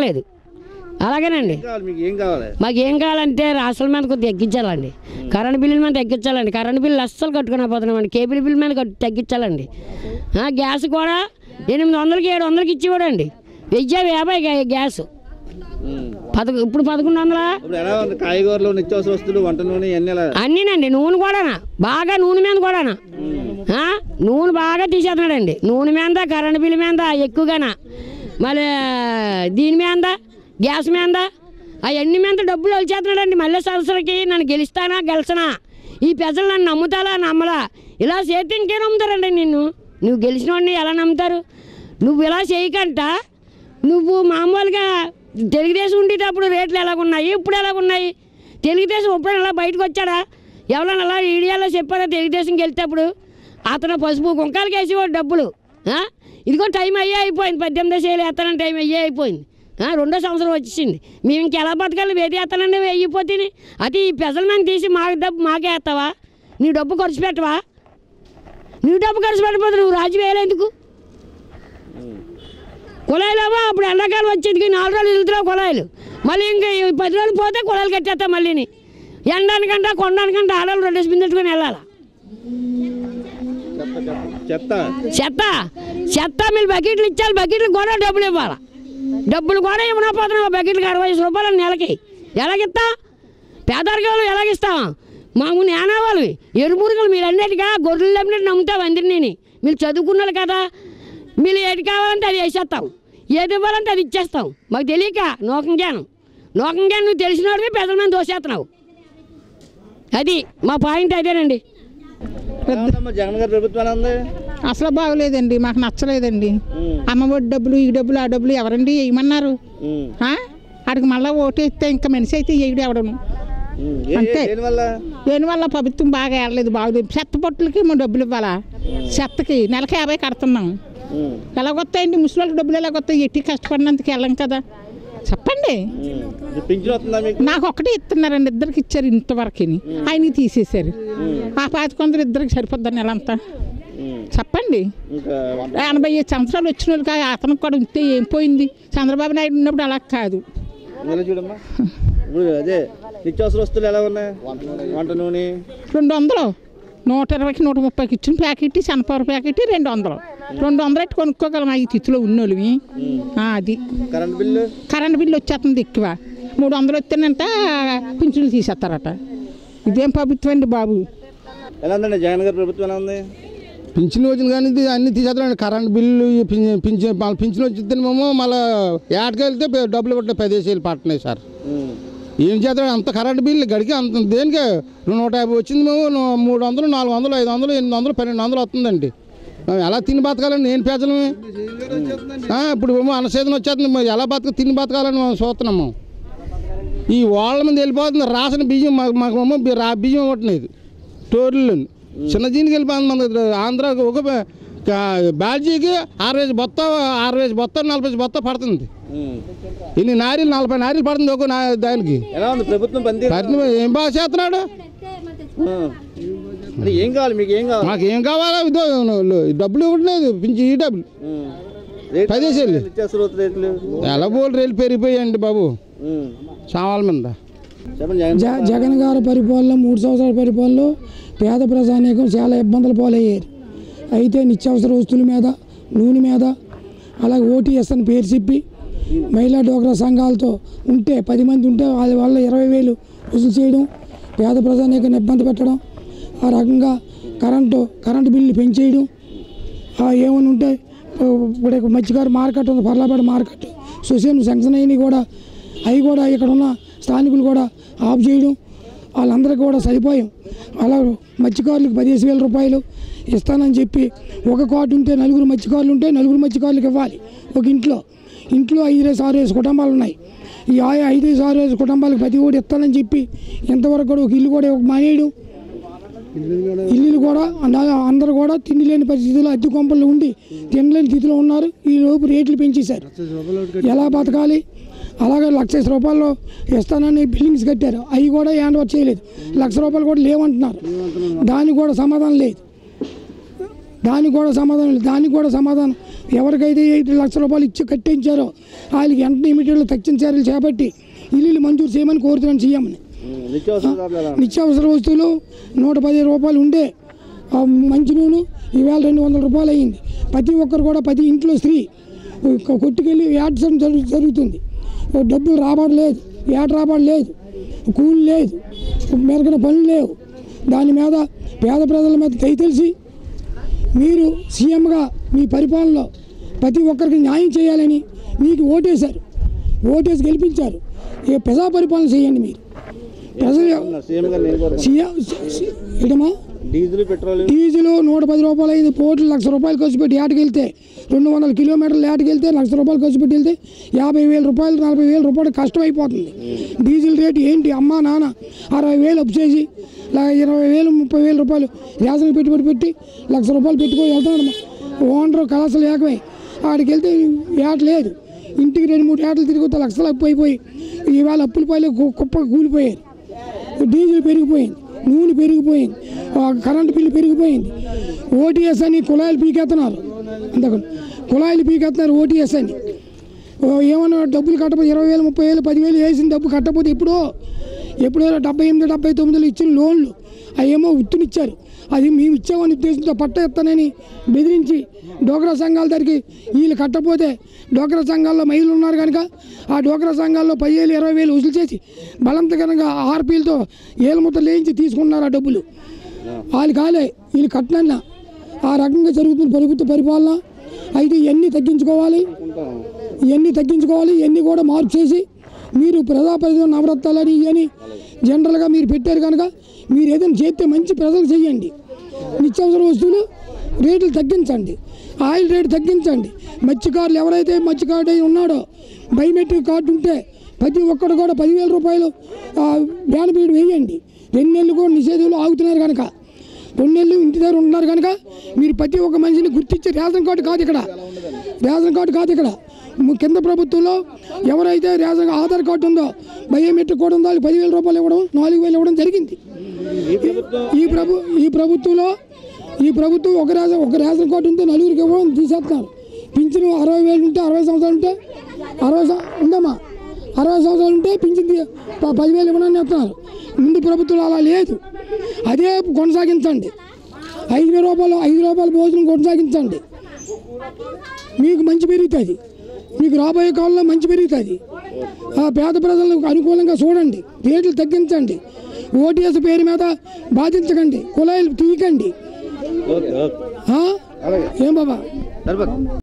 రావట్లేదు అలాగేనండి ఏం కావాలి మీకు ఏం కావాలి మాకు ఏం కావాలంటే రాష్ట్రాల మీద కొద్దిగా తగ్గించాలండి కరెంట్ బిల్లుల మీద తగ్గించాలండి కరెంట్ బిల్లు అస్సలు కట్టుకునే పోతున్నామండి కేబుల్ బిల్ మీద కట్టు- తగ్గించాలండి ఆ, గ్యాస్ కూడా ఎనిమిది వందలకి ఏడు వందలకి ఇచ్చేవాడండి వెయ్యి యాభై గ్యా- గ్యాస్ ఉమ్. పదకొ ఇప్పుడు పదకొండు వందలా ఇప్పుడు ఎలా ఉంది కాయగూరలు నిత్యావసర వస్తువులు వంట నూనె ఇవన్నీ ఎలా అన్నీనండి నూనె కూడానా బాగా నూనె మీద కూడానా ఆ, నూనె బాగా తీసేస్తున్నాడండి నూనె మీద కరెంట్ బిల్లు మీద ఎక్కువగానా మళ్ళీ దీని మీద గ్యాస్ మీద అవన్నీ మీద డబ్బులు వచ్చేస్తున్నాడండి మళ్ళీ సంవత్సరానికి నన్ను గెలుస్తానా గెలిచనా ఈ ప్రజలు నన్ను నమ్ముతారా నమ్మలా ఇలా చేస్తే ఇంకే నమ్ముతారండి నిన్ను నువ్వు గెలిచిన వాడిని ఎలా నమ్ముతారు నువ్వు ఇలా చేయకంట నువ్వు మామూలుగా తెలుగుదేశం ఉండేటప్పుడు రేట్లు ఎలాగున్నాయి ఇప్పుడు ఎలాగున్నాయి తెలుగుదేశం ఎప్పుడైనా అలా బయటకు వచ్చాడా ఎవరైనా అలా ఈడియాలో చెప్పారా తెలుగుదేశం గెలిచేటప్పుడు అతను పసుపు కుంకాలకి వేసేవాడు డబ్బులు ఆ? ఇదిగో టైం అయ్యే అయిపోయింది పద్దెనిమిది సేలు వేస్తానని టైం అయ్యే అయిపోయింది ఆ, రెండో సంవత్సరం వచ్చేసింది మేము ఇంకెలా బతకాలి వేటి వేస్తానండి వెయ్యిపోతే అది ఈ పెసల మీద తీసి మాకు డబ్బు మాకే వేస్తావా నీ డబ్బు ఖర్చు పెట్టవా నీ డబ్బు ఖర్చు పెట్టకపోతే నువ్వు రాజు వేయలేందుకు కుళాయిలేమో అప్పుడు ఎండాకాలం వచ్చేది నాలుగు రోజులు వెళ్తున్నావు కుళాయిలు మళ్ళీ ఇంకా ఈ పది రోజులు పోతే కుళాయిలు కట్టేస్తా మళ్ళీని ఎండానికంటే కొండానికంటే ఆడవాళ్ళు రెండు బిందెట్టుకొని వెళ్ళాలా చెత్త చెత్త చెత్త మీరు బకెట్లు ఇచ్చారు బకెట్లు కూడా డబ్బులు ఇవ్వాలా డబ్బులు కూడా ఇవ్వకపోతున్నావు బకెట్లకు అరవై ఐదు రూపాయలు నెలకి ఎలాగిస్తా పేదరికాలు ఎలాగిస్తాం మాకు నేనవాళ్ళు ఎరుమురుగులు మీరు అన్నిటిగా గొర్రెలు అమ్మినట్టు నమ్ముతావు అందరినీ మీరు చదువుకున్నారు కదా మీరు ఏది కావాలంటే అది వేసేస్తాం ఏది ఇవ్వాలంటే అది ఇచ్చేస్తాం మాకు తెలియక నోకం జ్ఞానం నోకం జ్ఞానం నువ్వు తెలిసినోడివి పెద్దల మీద దోసేస్తున్నావు అది మా పాయింట్ అదేనండి ఎలా ఉందమ్మా జగన్ గారి ప్రభుత్వం ఎలా ఉంది అసలు బాగోలేదండి మాకు నచ్చలేదండి ఉమ్. అమ్మఒడి డబ్బులు ఈ డబ్బులు ఆ డబ్బులు ఎవరండి వేయమన్నారు ఉమ్. ఆ? ఆడికి మళ్ళీ ఓటు వేస్తే ఇంకా మనిషి అయితే వేయడు ఎవడను ఉమ్. ఏ- ఏ- అంతే. దేనివల్ల దేనివల్ల ప్రభుత్వం బాగా వెళ్ళలేదు బాగలేదు చెత్త పొట్టులకి మేము డబ్బులు ఇవ్వాలా చెత్తకి నెలకి యాభై కడుతున్నాం ఉమ్. ఎలాగొస్తాయండి ముసలి డబ్బులు ఎలాగొస్తాయి ఎట్టి కష్టపడినందుకు వెళ్ళం కదా చెప్పండి ఉమ్. ఇది పింఛన్ వస్తుందా మీకు నాకు ఒకటే ఇస్తున్నారండి ఇద్దరికి ఇచ్చారు ఇంతవరకు ఆయనకి తీసేశారు ఆ పాతి కొందరు ఇద్దరికి సరిపోద్దని నెలంతా ఉమ్. చెప్పండి ఇంకా వంట ఎనభై ఐదు సంవత్సరాలు వచ్చిన వాళ్ళకి అతనికి కూడా ఉంటే ఏం పోయింది చంద్రబాబు నాయుడు ఉన్నప్పుడు అలా కాదు ఇలా చూడమ్మా ఇప్పుడు అదే నిత్యావసర వస్తువులు ఎలా ఉన్నాయి వంట నూనె రెండు వందలు నూట ఇరవైకి నూట ముప్పైకి ఇచ్చిన ప్యాకెట్ శనపూర ప్యాకెట్ రెండు వందలు రెండు వందలు ఎట్టు కొనుక్కోగలం ఈ తిథిలో ఉన్నోళ్ళవి ఆ, అది కరెంట్ బిల్లు కరెంట్ బిల్లు వచ్చేస్తుంది ఎక్కువ మూడు వందలు వస్తేనంట పింఛన్లు తీసేస్తారట ఇదేం ప్రభుత్వం అండి బాబు ఎలా ఉందండి జగన్ గారి ప్రభుత్వం ఎలా ఉంది పింఛన్ వచ్చింది కానీ ఇది అన్ని తీసేస్తారండి కరెంట్ బిల్లు ఈ పిం- పింఛన్ మళ్ళీ పింఛన్ వచ్చిందేమో మళ్ళీ ఏటకి వెళ్తే పె- డబ్బులు పట్టిన పదేసేలు పట్టినాయి సార్ ఉమ్. ఏం చేస్తాడు అంత కరెంట్ బిల్లు గడికి అంత దేనికి నూట యాభై వచ్చింది మేము ను- మూడు వందలు నాలుగు వందలు ఐదు వందలు ఎనిమిది వందలు పన్నెండు వందలు వస్తుందండి మేము ఎలా తిని బతకాలండి నేను పేదలమే ఆ, ఇప్పుడు ఏమో అన్నసేదన వచ్చేస్తుంది మరి ఎలా బతక తిని బతకాలని మనం చూస్తున్నాము ఈ వాళ్ళ మీద వెళ్ళిపోతుంది రాసిన బియ్యం మాకు మాకు ఏమో బి- రా బియ్యం ఇవ్వట్లేదు టోర్లు చిన్న దీనికి వెళ్ళిపోతుంది మన ఆంధ్రాకి ఒక బ- కా- బాల్జీకి ఆరు వేసి బొత్త ఆరు వేసి బొత్త నలభై వేసి బొత్త పడుతుంది ఉమ్. ఇన్ని నారీలు నలభై నారీలు పడుతుంది ఒక నా దానికి ఎలా ఉంది ప్రభుత్వం పనితీరు పరిణిమ ఏం బాగా చేస్తున్నాడు ఆ. అంటే ఏం కావాలి మీకు ఏం కావాలి మాకు ఏం కావాలా ఇదో డబ్బులు ఇవ్వట్లేదు పింఛి ఈ డబ్బులు ఉమ్. రేట్లు పదేసేలు. నిత్యావసర వస్తువుల రేట్లు ఎలా బోల్ రేట్లు పెరిగిపోయాయండి బాబు ఉమ్. సామాల మీద చెప్పండి జగన్ జ జగన్ గారి పరిపాలన మూడు సంవత్సరాల పరిపాలనలో పేద ప్రజానీకం చాలా ఇబ్బందులు పాలయ్యారు అయితే నిత్యావసర వస్తువుల మీద నూనె మీద అలాగే ఓటీఎస్ అని పేరు చెప్పి మహిళా డోక్రా సంఘాలతో ఉంటే పది మంది ఉంటే వాళ్ళ వల్ల ఇరవై వేలు వసూలు చేయడం పేద ప్రజానీకాన్ని ఇబ్బంది పెట్టడం ఆ రకంగా కరెంటు కరెంటు బిల్లు పెంచేయడం ఆ ఏమైనా ఉంటే ఇప్పుడు మత్స్యకారు మార్కెట్ ఉంది పర్లాపేట మార్కెట్ సొసైటీ శాంక్షన్ అయినవి కూడా అవి కూడా ఇక్కడ ఉన్న స్థానికులు కూడా ఆఫ్ చేయడం వాళ్ళందరికీ కూడా సరిపోయాం అలా మత్స్యకారులకు పదిహేను వేల రూపాయలు ఇస్తానని చెప్పి ఒక కోటి ఉంటే నలుగురు మత్స్యకారులు ఉంటే నలుగురు మత్స్యకారులకు ఇవ్వాలి ఒక ఇంట్లో ఇంట్లో ఐదు ఆరు వేసు కుటుంబాలు ఉన్నాయి ఈ ఆ- ఐదు ఆరు వేసు కుటుంబాలకు ప్రతి ఓటి ఇస్తానని చెప్పి ఇంతవరకు కూడా ఒక ఇల్లు కూడా ఒక మానేయడం ఇల్లులు కూడా అంద- అందరూ కూడా తిండి లేని పరిస్థితిలో అద్దె కొంపల్లో ఉండి తినలేని స్థితిలో ఉన్నారు ఈ లోపు రేట్లు పెంచేశారు ఎలా బతకాలి అలాగే లక్ష రూపాయలు ఇస్తానని బిల్డింగ్స్ కట్టారు అవి కూడా హ్యాండ్ ఓవర్ చేయలేదు లక్ష రూపాయలు కూడా లేవంటున్నారు దానికి కూడా సమాధానం లేదు దానికి కూడా సమాధానం లేదు దానికి కూడా సమాధానం ఎవరికైతే ఐదు లక్షల రూపాయలు ఇచ్చి కట్టించారో వాళ్ళకి వెంటనే ఇమీడియట్లో తక్షణ చర్యలు చేపట్టి ఇల్లు మంజూరు చేయమని కోరుతున్నాను సీఎంని ఉమ్, నిత్యావసర ధరలు ఎలా ఉన్నాయి? నిత్యావసర వస్తువులు నూట పది రూపాయలు ఉండే ఆ మంచి నూనె ఈవేళ రెండు వందల రూపాయలు అయ్యింది ప్రతి ఒక్కరు కూడా ప్రతి ఇంట్లో స్త్రీ కొ- కొట్టుకెళ్ళి ఏడ్చడం జరుగు జరుగుతుంది డబ్బులు రాబడలేదు ఏట రాబడలేదు కూలి లేదు మెరగిన పనులు లేవు దాని మీద పేద ప్రజల మీద దయ తెలిసి మీరు సీఎంగా మీ పరిపాలనలో ప్రతి ఒక్కరికి న్యాయం చేయాలని మీకు ఓటేశారు ఓటేసి గెలిపించారు ఇక ప్రజా పరిపాలన చేయండి మీరు ప్రజలు సీఎం గారు నేను కోరుకుంటున్నాను. సీఎం ఏటమ్మా డీజిల్ పెట్రోల్ డీజిల్ నూట పది రూపాయలు అయింది పోట్లు లక్ష రూపాయలు ఖర్చు పెట్టి ఏటకి వెళ్తే రెండు వందల కిలోమీటర్లు ఏటకి వెళ్తే లక్ష రూపాయలు ఖర్చు పెట్టి వెళ్తే యాభై వేల రూపాయలు నలభై వేల రూపాయలు కష్టమైపోతుంది డీజిల్ రేటు ఏంటి అమ్మా నాన్న అరవై వేలు అప్పు చేసి లా- ఇరవై వేలు ముప్పై వేల రూపాయలు రేషన్ పెట్టుబడి పెట్టి లక్ష రూపాయలు పెట్టుకొని వెళ్తున్నాడు ఓనర్ కళాశాల ఏకమై ఆడికి వెళ్తే ఏట లేదు ఇంటికి రెండు మూడు ఏటలు తిరిగితే లక్షలు అప్పు అయిపోయి ఈవేళ అప్పుల పైలు కుప్ప కూలిపోయారు డీజిల్ పెరిగిపోయింది నూనె పెరిగిపోయింది ఆ కరెంటు బిల్లు పెరిగిపోయింది ఓటీఎస్ అని కుళాయిలు పీకెత్తున్నారు అంతకు కుళాయిలు పీకెత్తున్నారు ఓటీఎస్ అని ఓ ఏమన్నా డబ్బులు కట్టకపోతే ఇరవై వేలు ముప్పై వేలు పదివేలు వేసిన డబ్బు కట్టకపోతే ఎప్పుడో ఎప్పుడో డెబ్బై ఎనిమిది డెబ్బై తొమ్మిదిలో ఇచ్చిన లోన్లు అవేమో ఉత్తునిచ్చారు అది మేము ఇచ్చామని ఉద్దేశంతో పట్ట ఎత్తనని బెదిరించి డోక్రా సంఘాల దగ్గరికి వీళ్ళు కట్టకపోతే డోక్రా సంఘాల్లో మహిళలు ఉన్నారు కనుక ఆ డోక్రా సంఘాల్లో పది వేలు ఇరవై వేలు వసూలు చేసి బలవంతకరంగా ఆర్పీలతో ఏళ్ళ ముట్ట లేయించి తీసుకున్నారు ఆ డబ్బులు వాళ్ళు కాలే వీళ్ళు కట్టినన్నా ఆ రకంగా జరుగుతుంది ప్రభుత్వ పరిపాలన అయితే ఇవన్నీ తగ్గించుకోవాలి ఇవన్నీ తగ్గించుకోవాలి ఇవన్నీ కూడా మార్పు చేసి మీరు ప్రజాప్రతినిధులు నవరత్నాలని ఇవని జనరల్గా మీరు పెట్టారు కనుక మీరు ఏదైనా చేస్తే మంచి ప్రజలు చేయండి నిత్యావసర వస్తువులు రేట్లు తగ్గించండి ఆయిల్ రేటు తగ్గించండి మత్స్యకారులు ఎవరైతే మత్స్యకారుడు అయి ఉన్నాడో బయోమెట్రిక్ కార్డు ఉంటే ప్రతి ఒక్కరు కూడా పదివేల రూపాయలు బేనపీడు వేయండి రెండు నెలలు కూడా నిషేధంలో ఆగుతున్నారు కనుక రెండు నెలలు ఇంటి దగ్గర ఉంటున్నారు కనుక మీరు ప్రతి ఒక్క మనిషిని గుర్తించే రేషన్ కార్డు కాదు ఇక్కడ రేషన్ కార్డు కాదు ఇక్కడ ము- కింద ప్రభుత్వంలో ఎవరైతే రేషన్ ఆధార్ కార్డు ఉందో బయోమెట్రిక్ కూడా ఉందో వాళ్ళకి పదివేల రూపాయలు ఇవ్వడం నాలుగు వేలు ఇవ్వడం జరిగింది ఈ ప్రభుత్వం ఈ ప్రభు ఈ ప్రభుత్వంలో ఈ ప్రభుత్వం ఒక రేషన్ ఒక రేషన్ కార్డు ఉంటే నలుగురికి ఇవ్వడం తీసేస్తున్నారు పింఛను అరవై వేలు ఉంటే అరవై సంవత్సరాలు ఉంటే అరవై సం- ఉందమ్మా అరవై సంవత్సరాలు ఉంటే పింఛన్ తీ- ప- పదివేలు ఇవ్వడానికి చెప్తున్నారు ముందు ప్రభుత్వంలో అలా లేదు అదే కొనసాగించండి ఐదు వేల రూపాయలు ఐదు రూపాయల భోజనం కొనసాగించండి మీకు మంచి పెరుగుతుంది మీకు రాబోయే కాలంలో మంచి పెరుగుతుంది ఆ పేద ప్రజలకు అనుకూలంగా చూడండి రేట్లు తగ్గించండి ఓటీఎస్ పేరు మీద బాధించకండి కుళాయిలు తీయకండి ఓకే ఓకే ఆ? ఏం బాబా సరిపోతుంది